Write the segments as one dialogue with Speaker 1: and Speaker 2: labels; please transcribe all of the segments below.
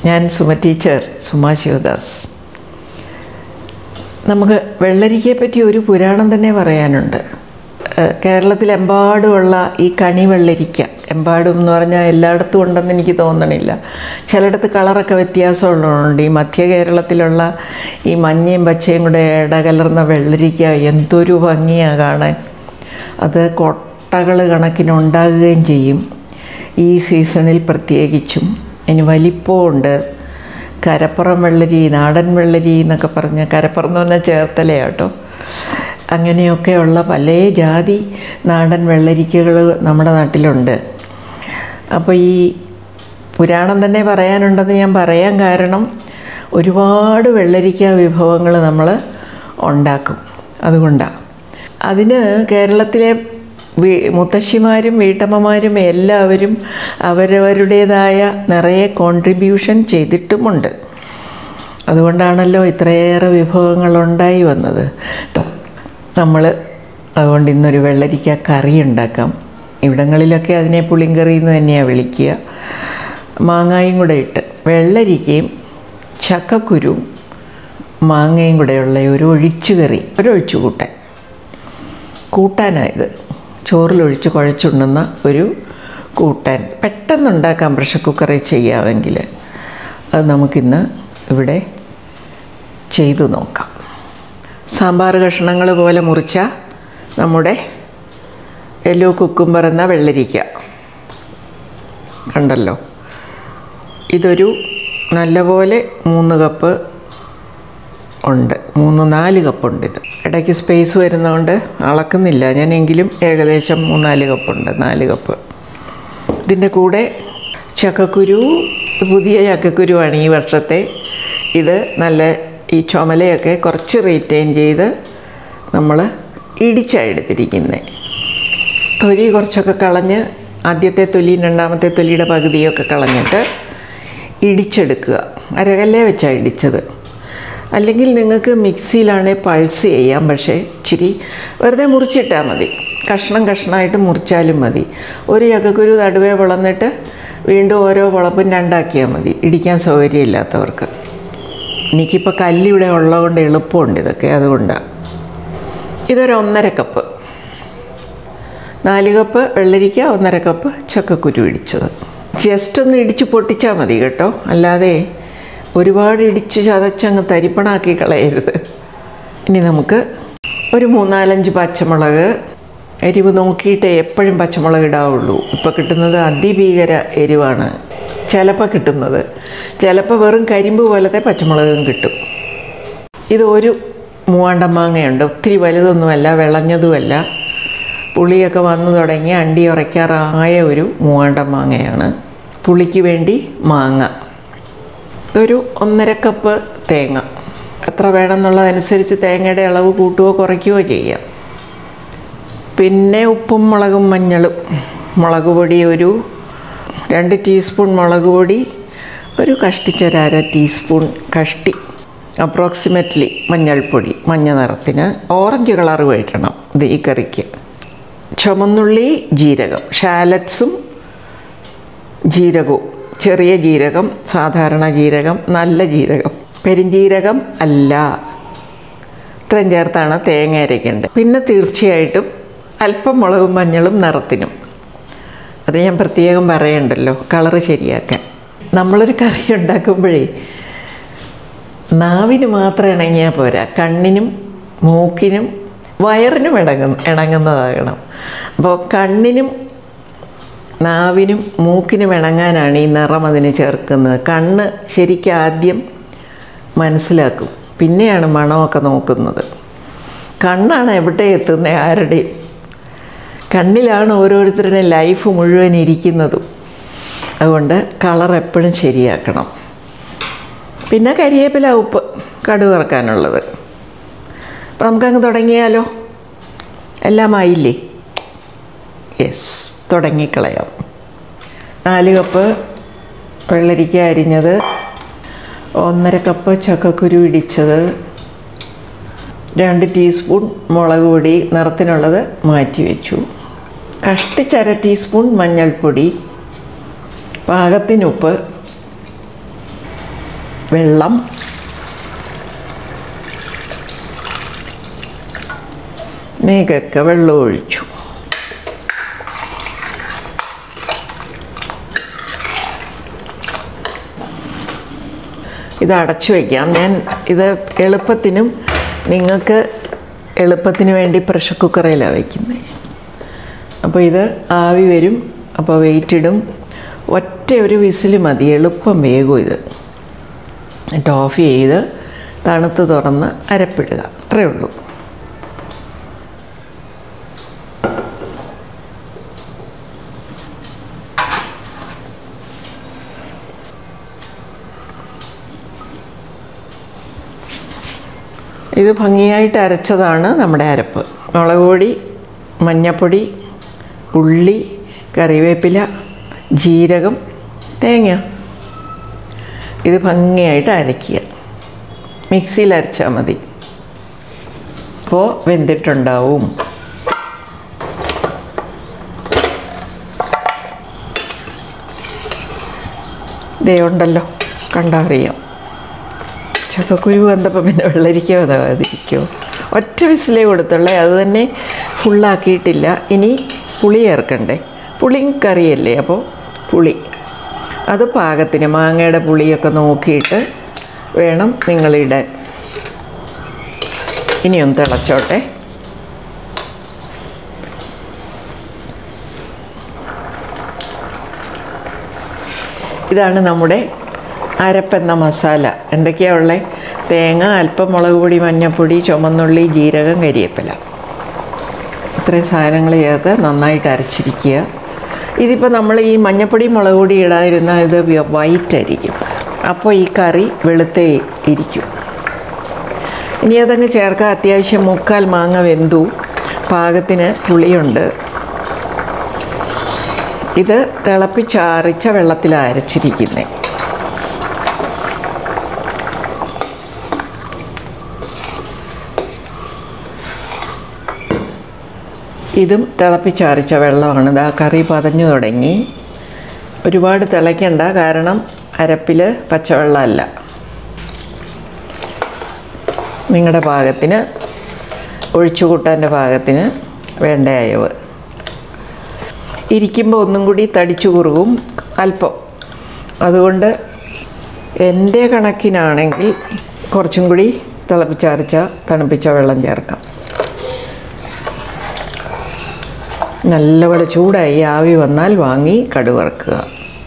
Speaker 1: ഞാൻ സുമ ടീച്ചർ സുമ ശിവദാസ് നമുക്ക് വെള്ളരിക്കയെ പറ്റി ഒരു പുരാണം തന്നെ പറയാനുണ്ട് ഏഹ് കേരളത്തിലെമ്പാടുമുള്ള ഈ കണി വെള്ളരിക്ക എമ്പാടും എന്ന് പറഞ്ഞാൽ എല്ലായിടത്തും ഉണ്ടെന്ന് എനിക്ക് തോന്നണില്ല ചിലയിടത്ത് കളറൊക്കെ വ്യത്യാസമുള്ളതുകൊണ്ട് ഈ മധ്യ കേരളത്തിലുള്ള ഈ മഞ്ഞയും പച്ചയും കൂടെ ഇടകലർന്ന വെള്ളരിക്ക എന്തൊരു ഭംഗിയാണ് കാണാൻ അത് കൊട്ടകൾ കണക്കിനുണ്ടാകുകയും ചെയ്യും ഈ സീസണിൽ പ്രത്യേകിച്ചും അതിന് വലിപ്പമുണ്ട് കരപ്പുറം വെള്ളരി നാടൻ വെള്ളരി എന്നൊക്കെ പറഞ്ഞ് കരപ്പുറം എന്ന് പറഞ്ഞാൽ ചേർത്തലയാട്ടോ അങ്ങനെയൊക്കെയുള്ള പല ജാതി നാടൻ വെള്ളരിക്കകൾ നമ്മുടെ നാട്ടിലുണ്ട് അപ്പോൾ ഈ പുരാണം തന്നെ പറയാനുണ്ടെന്ന് ഞാൻ പറയാൻ കാരണം ഒരുപാട് വെള്ളരിക്ക വിഭവങ്ങൾ നമ്മൾ ഉണ്ടാക്കും അതുകൊണ്ടാണ് അതിന് കേരളത്തിലെ വീ മുത്തശ്ശിമാരും വീട്ടമ്മമാരും എല്ലാവരും അവരവരുടേതായ നിറയെ കോൺട്രിബ്യൂഷൻ ചെയ്തിട്ടുമുണ്ട് അതുകൊണ്ടാണല്ലോ ഇത്രയേറെ വിഭവങ്ങൾ ഉണ്ടായി വന്നത് നമ്മൾ അതുകൊണ്ട് ഇന്നൊരു വെള്ളരിക്ക കറി ഉണ്ടാക്കാം ഇവിടങ്ങളിലൊക്കെ അതിനെ പുളിങ്കറി എന്ന് തന്നെയാണ് വിളിക്കുക മാങ്ങായും കൂടെ ഇട്ട് വെള്ളരിക്കയും ചക്കക്കുരുവും മാങ്ങയും കൂടെയുള്ള ഒരു ഒഴിച്ചുകറി ഒരു ഒഴിച്ചുകൂട്ടൻ കൂട്ടാനായത് ചോറിലൊഴിച്ച് കുഴച്ചുണ്ണുന്ന ഒരു കൂട്ടാൻ പെട്ടെന്ന് ഉണ്ടാക്കാം പ്രഷർ കുക്കറിൽ ചെയ്യാമെങ്കിൽ അത് നമുക്കിന്ന് ഇവിടെ ചെയ്തു നോക്കാം സാമ്പാർ കഷ്ണങ്ങൾ പോലെ മുറിച്ച നമ്മുടെ എല്ലോ കുക്കുംബർ എന്ന വെള്ളരിക്ക കണ്ടല്ലോ ഇതൊരു നല്ലപോലെ മൂന്ന് കപ്പ് ഉണ്ട് മൂന്ന് നാല് കപ്പുണ്ട് ഇത് ഇടയ്ക്ക് സ്പേസ് വരുന്നതുകൊണ്ട് അളക്കുന്നില്ല ഞാനെങ്കിലും ഏകദേശം മൂന്നാല് കപ്പുണ്ട് നാല് കപ്പ് ഇതിൻ്റെ കൂടെ ചക്കക്കുരു പുതിയ ചക്കക്കുരുവാണ് ഈ വർഷത്തെ ഇത് നല്ല ഈ ചുമലയൊക്കെ കുറച്ച് റീറ്റെയിൻ ചെയ്ത് നമ്മൾ ഇടിച്ചാണ് എടുത്തിരിക്കുന്നത് തൊലി കുറച്ചൊക്കെ കളഞ്ഞ് ആദ്യത്തെ തൊലിയും രണ്ടാമത്തെ തൊലിയുടെ പകുതിയൊക്കെ കളഞ്ഞിട്ട് ഇടിച്ചെടുക്കുക അരകല്ലേ വെച്ചാണ് ഇടിച്ചത് അല്ലെങ്കിൽ നിങ്ങൾക്ക് മിക്സിയിലാണെങ്കിൽ പൾസ് ചെയ്യാം പക്ഷേ ഇച്ചിരി വെറുതെ മുറിച്ചിട്ടാൽ മതി കഷ്ണം കഷ്ണമായിട്ട് മുറിച്ചാലും മതി ഒരു ചക്കക്കുരു നടുവേ പൊളന്നിട്ട് വീണ്ടും ഓരോ പൊളപ്പും രണ്ടാക്കിയാൽ മതി ഇടിക്കാൻ സൗകര്യമില്ലാത്തവർക്ക് എനിക്കിപ്പോൾ കല്ലിവിടെ ഉള്ളതുകൊണ്ട് എളുപ്പമുണ്ട് ഇതൊക്കെ അതുകൊണ്ടാണ് ഇതൊരു ഒന്നര കപ്പ് നാല് കപ്പ് വെള്ളരിക്ക ഒന്നര കപ്പ് ചക്കക്കുരു ഇടിച്ചത് ജസ്റ്റ് ഒന്ന് ഇടിച്ച് പൊട്ടിച്ചാൽ മതി കേട്ടോ അല്ലാതെ ഒരുപാട് ഇടിച്ച് ചതച്ചങ്ങ് തരിപ്പണാക്കി കളയരുത് ഇനി നമുക്ക് ഒരു മൂന്നാലഞ്ച് പച്ചമുളക് എരിവ് നോക്കിയിട്ട് എപ്പോഴും പച്ചമുളക് ഇടാവുള്ളൂ ഇപ്പോൾ കിട്ടുന്നത് അതിഭീകര എരിവാണ് ചിലപ്പോൾ കിട്ടുന്നത് ചിലപ്പോൾ വെറും കരിമ്പ് പോലത്തെ പച്ചമുളകും കിട്ടും ഇത് ഒരു മൂവാണ്ടൻ മാങ്ങയുണ്ട് ഒത്തിരി വലുതൊന്നുമല്ല വിളഞ്ഞതുമല്ല പുളിയൊക്കെ വന്നു തുടങ്ങി അണ്ടി ഉറയ്ക്കാറായ ഒരു മൂവാണ്ടൻ മാങ്ങയാണ് പുളിക്ക് വേണ്ടി മാങ്ങ ഇതൊരു ഒന്നര കപ്പ് തേങ്ങ എത്ര വേണമെന്നുള്ളതനുസരിച്ച് തേങ്ങയുടെ അളവ് കൂട്ടുകയോ കുറയ്ക്കുകയോ ചെയ്യാം പിന്നെ ഉപ്പും മുളകും മഞ്ഞളും മുളക് പൊടി ഒരു രണ്ട് ടീസ്പൂൺ മുളക് പൊടി ഒരു കഷ്ടിച്ചൊരു അര ടീസ്പൂൺ കഷ്ടി അപ്രോക്സിമറ്റ്ലി മഞ്ഞൾപ്പൊടി മഞ്ഞ നിറത്തിന് ഓറഞ്ച് കളർ വഴറ്റണം ഇത് ഈ കറിക്ക് ചുമന്നുള്ളി ജീരകം ഷാലറ്റ്സും ജീരകവും ചെറിയ ജീരകം സാധാരണ ജീരകം നല്ല ജീരകം പെരിഞ്ജീരകം അല്ല ഇത്രയും ചേർത്താണ് തേങ്ങ അരയ്ക്കേണ്ടത് പിന്നെ തീർച്ചയായിട്ടും അല്പം മുളകും മഞ്ഞളും നിറത്തിനും അത് ഞാൻ പ്രത്യേകം പറയണ്ടല്ലോ കളറ് ശരിയാക്കാൻ നമ്മളൊരു കറി ഉണ്ടാക്കുമ്പോഴേ നാവിന് മാത്രം ഇണങ്ങിയാൽ പോരാ കണ്ണിനും മൂക്കിനും വയറിനും ഇണങ്ങുന്ന ഇണങ്ങുന്നതാകണം അപ്പോൾ കണ്ണിനും നാവിനും മൂക്കിനും ഇണങ്ങാനാണ് ഈ നിറം അതിന് ചേർക്കുന്നത് കണ്ണ് ശരിക്കും ആദ്യം മനസ്സിലാക്കും പിന്നെയാണ് മണമൊക്കെ നോക്കുന്നത് കണ്ണാണ് എവിടെ എത്തുന്നത് ആരുടെയും കണ്ണിലാണ് ഓരോരുത്തരുടെ ലൈഫ് മുഴുവൻ ഇരിക്കുന്നതും അതുകൊണ്ട് കളർ എപ്പോഴും ശരിയാക്കണം പിന്നെ കരിയേപ്പില ഉപ്പ് കടുക് ഇറക്കാനുള്ളത് അപ്പം നമുക്കങ്ങ് തുടങ്ങിയാലോ എല്ലാം ആയില്ലേ യെസ് തുടങ്ങിക്കളയാം നാല് കപ്പ് വെള്ളരിക്ക അരിഞ്ഞത് ഒന്നര കപ്പ് ചക്കക്കുരു ഇടിച്ചത് രണ്ട് ടീസ്പൂൺ മുളക് പൊടി നിറത്തിനുള്ളത് മാറ്റി വെച്ചു കഷ്ടിച്ചര ടീസ്പൂൺ മഞ്ഞൾപ്പൊടി പാകത്തിനുപ്പ് വെള്ളം മേഘക്ക വെള്ളം ഒഴിച്ചു ഇത് അടച്ചു വയ്ക്കാം ഞാൻ ഇത് എളുപ്പത്തിനും നിങ്ങൾക്ക് എളുപ്പത്തിന് വേണ്ടി പ്രഷർ കുക്കറിലാണ് വയ്ക്കുന്നത് അപ്പോൾ ഇത് ആവി വരും അപ്പോൾ വെയിറ്റ് ഇടും ഒറ്റ ഒരു വിസിൽ മതി എളുപ്പം വേഗം ഇത് എന്നിട്ട് ഓഫ് ചെയ്ത് തണുത്ത് തുറന്ന് അരപ്പിടുക അത്രയേ ഉള്ളൂ ഇത് ഭംഗിയായിട്ട് അരച്ചതാണ് നമ്മുടെ അരപ്പ് മുളക് പൊടി മഞ്ഞപ്പൊടി ഉള്ളി കറിവേപ്പില ജീരകം തേങ്ങ ഇത് ഭംഗിയായിട്ട് അരയ്ക്കുക മിക്സിയിൽ അരച്ചാൽ മതി അപ്പോൾ വെന്തിട്ടുണ്ടാവും ദേ ഉണ്ടല്ലോ കണ്ടറിയാം ചക്കക്കുരു വന്നപ്പോൾ പിന്നെ വെള്ളരിക്കോ അതാതിരിക്കോ ഒറ്റ വിസിലേ കൊടുത്തുള്ളേ അത് തന്നെ ഫുള്ളാക്കിയിട്ടില്ല ഇനി പുളി ചേർക്കണ്ടേ പുളിയും കറിയല്ലേ അപ്പോൾ പുളി അത് പാകത്തിന് മാങ്ങയുടെ പുളിയൊക്കെ നോക്കിയിട്ട് വേണം നിങ്ങളിടാൻ ഇനിയൊന്ന് തിളച്ചോട്ടെ ഇതാണ് നമ്മുടെ അരപ്പെന്ന മസാല എന്തൊക്കെയാണ് ഉള്ളത് തേങ്ങ അല്പം മുളക് പൊടി മഞ്ഞൾപ്പൊടി ചുമന്നുള്ളി ജീരകം കരിയേപ്പില ഇത്രയും സാധനങ്ങൾ ചേർത്ത് നന്നായിട്ട് അരച്ചിരിക്കുക ഇതിപ്പോൾ നമ്മൾ ഈ മഞ്ഞൾപ്പൊടി മുളക് പൊടി ഇടാതിരുന്ന ഇത് വൈറ്റ് ആയിരിക്കും അപ്പോൾ ഈ കറി വെളുത്തേ ഇരിക്കും ഇനി അതങ്ങ് ചേർക്കാൻ അത്യാവശ്യം മുക്കാൽ മാങ്ങ വെന്തു പാകത്തിന് പുളിയുണ്ട് ഇത് തിളപ്പിച്ചാറിച്ച വെള്ളത്തിലാണ് അരച്ചിരിക്കുന്നത് ഇതും തിളപ്പിച്ചാറിച്ച വെള്ളമാണ് ഇതാ കറി പതഞ്ഞു തുടങ്ങി ഒരുപാട് തിളയ്ക്കണ്ട കാരണം അരപ്പിൽ പച്ചവെള്ളമല്ല നിങ്ങളുടെ പാകത്തിന് ഒഴിച്ചുകൂട്ടാൻ്റെ പാകത്തിന് വേണ്ട അയവ് ഇരിക്കുമ്പോൾ ഒന്നും കൂടി തടിച്ചു കുറുകും അല്പം അതുകൊണ്ട് എൻ്റെ കണക്കിനാണെങ്കിൽ കുറച്ചും കൂടി തിളപ്പിച്ചരച്ച തണുപ്പിച്ച വെള്ളം ചേർക്കാം നല്ലപോലെ ചൂടായി ആവി വന്നാൽ വാങ്ങി കടുവറക്കുക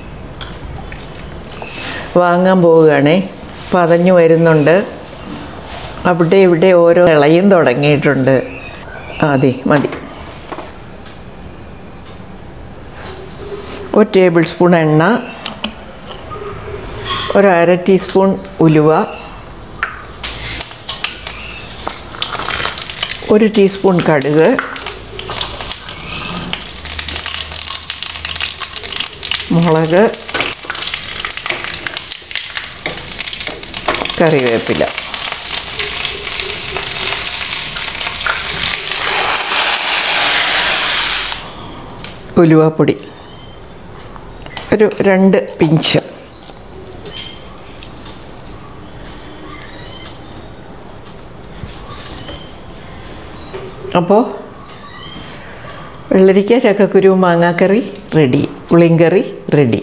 Speaker 1: വാങ്ങാൻ പോവുകയാണേ പതഞ്ഞു വരുന്നുണ്ട് അവിടെ ഇവിടെ ഓരോ ഇളയും തുടങ്ങിയിട്ടുണ്ട് അതെ മതി ഒരു ടേബിൾ സ്പൂൺ എണ്ണ ഒരു അര ടീസ്പൂൺ ഉലുവ ഒരു ടീസ്പൂൺ കടുക് മുളക് കറിവേപ്പില ഉലുവാപ്പൊടി ഒരു രണ്ട് പിഞ്ച് അപ്പോൾ വെള്ളരിക്ക ചക്കക്കുരു മാങ്ങാക്കറി റെഡി പുളിങ്കറി റെഡി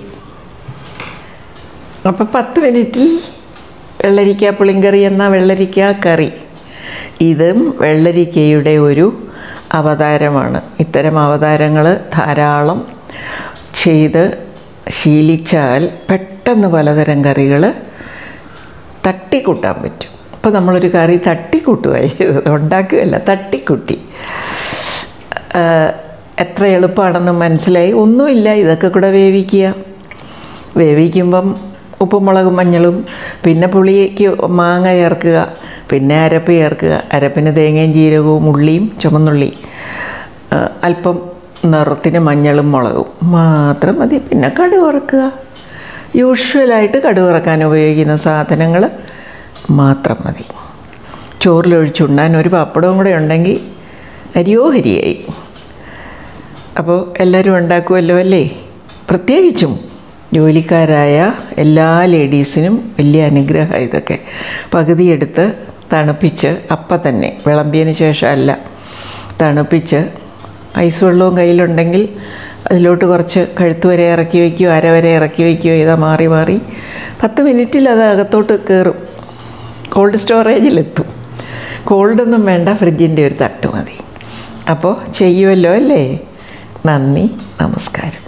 Speaker 1: അപ്പോൾ പത്ത് മിനിറ്റിൽ വെള്ളരിക്ക പുളിങ്കറി എന്ന വെള്ളരിക്ക കറി ഇതും വെള്ളരിക്കയുടെ ഒരു അവതാരമാണ് ഇത്തരം അവതാരങ്ങൾ ധാരാളം ചെയ്ത് ശീലിച്ചാൽ പെട്ടെന്ന് പലതരം കറികൾ തട്ടിക്കൂട്ടാൻ പറ്റും അപ്പോൾ നമ്മളൊരു കറി തട്ടിക്കൂട്ടുകയായി ഉണ്ടാക്കുകയല്ല തട്ടിക്കൂട്ടി എത്ര എളുപ്പമാണെന്ന് മനസ്സിലായി ഒന്നുമില്ല ഇതൊക്കെ കൂടെ വേവിക്കുക വേവിക്കുമ്പം ഉപ്പും മുളകും മഞ്ഞളും പിന്നെ പുളിക്ക് മാങ്ങ ചേർക്കുക പിന്നെ അരപ്പ് ചേർക്കുക അരപ്പിന് തേങ്ങയും ജീരകവും ഉള്ളിയും ചുമന്നുള്ളി അല്പം നിറത്തിന് മഞ്ഞളും മുളകും മാത്രം മതി പിന്നെ കടുക് വറക്കുക യൂഷ്വലായിട്ട് കടുക് വറക്കാൻ ഉപയോഗിക്കുന്ന സാധനങ്ങൾ മാത്രം മതി ചോറിലൊഴിച്ചുണ്ണാൻ ഒരു പപ്പടവും കൂടെ ഉണ്ടെങ്കിൽ അരിയോ ഹരിയായി അപ്പോൾ എല്ലാവരും ഉണ്ടാക്കുമല്ലോ അല്ലേ പ്രത്യേകിച്ചും ജോലിക്കാരായ എല്ലാ ലേഡീസിനും വലിയ അനുഗ്രഹം ഇതൊക്കെ പകുതി എടുത്ത് തണുപ്പിച്ച് അപ്പം തന്നെ വിളമ്പിയതിന് ശേഷമല്ല തണുപ്പിച്ച് ഐസ് വെള്ളവും കയ്യിലുണ്ടെങ്കിൽ അതിലോട്ട് കുറച്ച് കഴുത്ത് വരെ ഇറക്കി വയ്ക്കുകയോ അര വരെ ഇറക്കി വയ്ക്കുകയോ ചെയ്താൽ മാറി മാറി പത്ത് മിനിറ്റിൽ അത് അകത്തോട്ട് കയറും കോൾഡ് സ്റ്റോറേജിലെത്തും കോൾഡൊന്നും വേണ്ട ഫ്രിഡ്ജിൻ്റെ ഒരു തട്ട് മതി അപ്പോൾ ചെയ്യുമല്ലോ അല്ലേ നന്ദി നമസ്കാരം